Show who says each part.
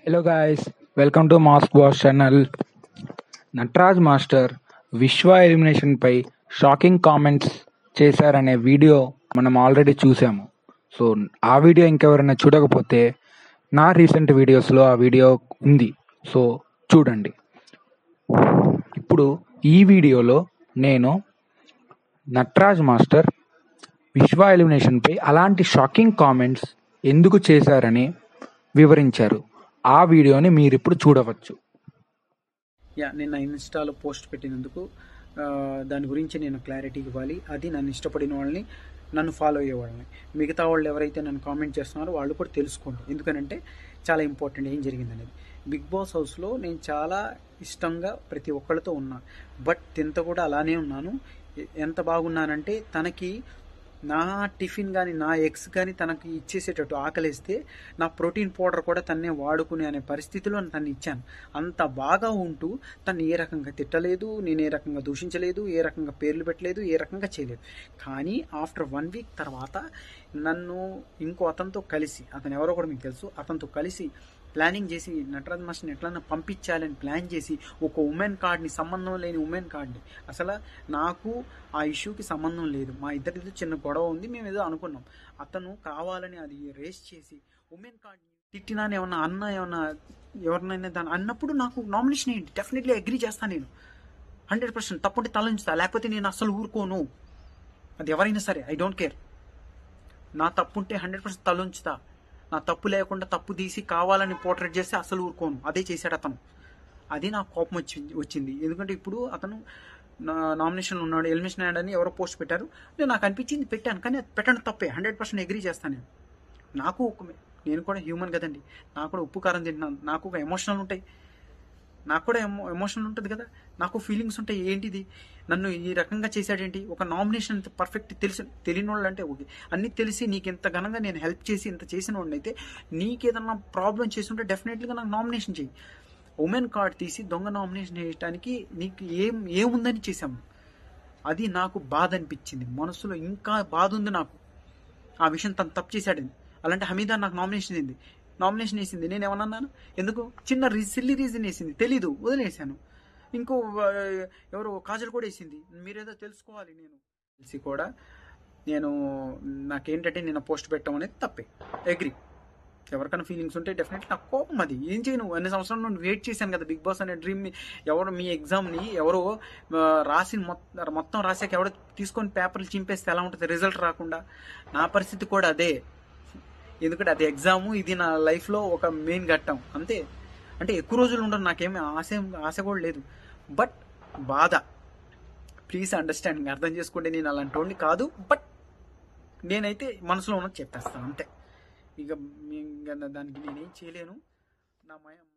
Speaker 1: hello guys welcome to mask boss channel Nataraj master Vishwa elimination పై shocking comments చేశారనే video మనం already చూసాము so ఆ వీడియో ఇంకెవరైనా చూడకపోతే నా రీసెంట్ వీడియోస్లో ఆ వీడియో ఉంది సో చూడండి ఇప్పుడు ఈ వీడియోలో నేను నటరాజ్ మాస్టర్ విశ్వ ఎలిమినేషన్పై అలాంటి షాకింగ్ కామెంట్స్ ఎందుకు చేశారని వివరించారు ఆ వీడియోని మీరు ఇప్పుడు చూడవచ్చు
Speaker 2: యా నిన్న ఇన్స్టాలో పోస్ట్ పెట్టినందుకు ఆ, దాని గురించి నేను క్లారిటీ ఇవ్వాలి అది నన్ను ఇష్టపడిన వాళ్ళని నన్ను ఫాలో అయ్యే వాళ్ళని మిగతా వాళ్ళు ఎవరైతే నన్ను కామెంట్ చేస్తున్నారో వాళ్ళు కూడా తెలుసుకోండి ఎందుకనంటే చాలా ఇంపార్టెంట్ ఏం జరిగింది అనేది బిగ్ బాస్ హౌస్లో నేను చాలా ఇష్టంగా ప్రతి ఒక్కళ్ళతో ఉన్నా బట్ తింత కూడా అలానే ఉన్నాను ఎ- ఎంత బాగున్నానంటే తనకి నా టిఫిన్ కానీ నా ఎగ్స్ కానీ తనకి ఇచ్చేసేటట్టు ఆకలిస్తే నా ప్రోటీన్ పౌడర్ కూడా తన్నే వాడుకునే అనే పరిస్థితిలో తను ఇచ్చాను అంత బాగా ఉంటూ తను ఏ రకంగా తిట్టలేదు నేను ఏ రకంగా దూషించలేదు ఏ రకంగా పేర్లు పెట్టలేదు ఏ రకంగా చేయలేదు కానీ ఆఫ్టర్ వన్ వీక్ తర్వాత నన్ను ఇంకో అతనితో కలిసి అతను ఎవరో కూడా మీకు తెలుసు అతనితో కలిసి ప్లానింగ్ చేసి నటరాజ్ మాస్టర్ని ఎట్లన్నా పంపించాలని ప్లాన్ చేసి ఒక ఉమెన్ కార్డ్ని సంబంధం లేని ఉమెన్ కార్డ్ని అసలు నాకు ఆ ఇష్యూకి సంబంధం లేదు మా ఇద్దరిది చిన్న గొడవ ఉంది మేము ఏదో అనుకున్నాం అతను కావాలని అది రేస్ చేసి ఉమెన్ కార్డ్ని తిట్టినా ఏమన్నా అన్న ఏమన్నా ఎవరినైనా దాన్ని అన్నప్పుడు నాకు నామినేషన్ ఏంటి డెఫినెట్లీ అగ్రీ చేస్తాను నేను హండ్రెడ్ పర్సెంట్ తప్పుంటే తలంచుతా లేకపోతే నేను అసలు ఊరుకోను అది ఎవరైనా సరే ఐ డోంట్ కేర్ నా తప్పుంటే హండ్రెడ్ పర్సెంట్ తలంచుతా నా తప్పు లేకుండా తప్పు తీసి కావాలని పోర్ట్రేట్ చేస్తే అసలు ఊరుకోను అదే చేశాడు అతను అది నాకు కోపం వచ్చింది వచ్చింది ఎందుకంటే ఇప్పుడు అతను నా నామినేషన్ ఉన్నాడు ఎలిమినేషన్ అయ్యాడని ఎవరో పోస్ట్ పెట్టారు నేను నాకు అనిపించింది పెట్టాను కానీ అది పెట్టడం తప్పే హండ్రెడ్ పర్సెంట్ అగ్రీ చేస్తాను నేను నాకు ఒక నేను కూడా హ్యూమన్ కదండి నాకు కూడా ఉప్పు కారం తింటున్నాను నాకు ఒక ఎమోషనల్ ఉంటాయి నాకు కూడా ఎమో ఎమోషనల్ ఉంటుంది కదా నాకు ఫీలింగ్స్ ఉంటాయి ఏంటిది నన్ను ఈ రకంగా చేశాడేంటి ఒక నామినేషన్ పర్ఫెక్ట్ తెలిసి తెలియని వాళ్ళు అంటే ఓకే అన్ని తెలిసి నీకు ఇంత ఘనంగా నేను హెల్ప్ చేసి ఇంత చేసిన వాడిని అయితే నీకేదన్నా ప్రాబ్లం చేసి ఉంటే డెఫినెట్గా నాకు నామినేషన్ చేయి ఉమెన్ కార్డ్ తీసి దొంగ నామినేషన్ చేయడానికి నీకు ఏం ఏముందని చేశాము అది నాకు బాధ అనిపించింది మనసులో ఇంకా బాధ ఉంది నాకు ఆ విషయం తను తప్పు చేశాడని అలాంటి హమీదా నాకు నామినేషన్ అయింది నామినేషన్ వేసింది నేను ఏమన్నాను ఎందుకు చిన్న రీ సిల్లీ రీజన్ వేసింది తెలీదు వదిలేశాను ఇంకో ఆ, ఎవరో కాజల్ కూడా వేసింది మీరేదో తెలుసుకోవాలి నేను తెలిసి కూడా నేను నాకేంటంటే నేను పోస్ట్ పెట్టడం అనేది తప్పే అగ్రి ఎవరికైనా ఫీలింగ్స్ ఉంటే డెఫినెట్లీ నాకు కోపం అది ఏం చేయను అన్ని సంవత్సరాలు నేను వెయిట్ చేశాను కదా బిగ్ బాస్ అనే డ్రీమ్ని ఎవరు మీ ఎగ్జామ్ని ఎవరో ఆ, రాసి మొత్తం మొత్తం రాసాక ఎవడో తీసుకొని పేపర్లు చింపేస్తే ఎలా ఉంటుంది రిజల్ట్ రాకుండా నా పరిస్థితి కూడా అదే ఎందుకంటే అది ఎగ్జాము ఇది నా లైఫ్లో ఒక మెయిన్ ఘట్టం అంతే అంటే ఎక్కువ రోజులు ఉండదు నాకేమీ ఆశ ఆశ కూడా లేదు బట్ బాధ ప్లీజ్ అండర్స్టాండింగ్ అర్థం చేసుకుంటే నేను అలాంటి వాడిని కాదు బట్ నేనైతే మనసులో ఉన్నది చెప్పేస్తాను అంతే ఇక మీ- ఇంకా దానికి నేనేం చేయలేను నా మయ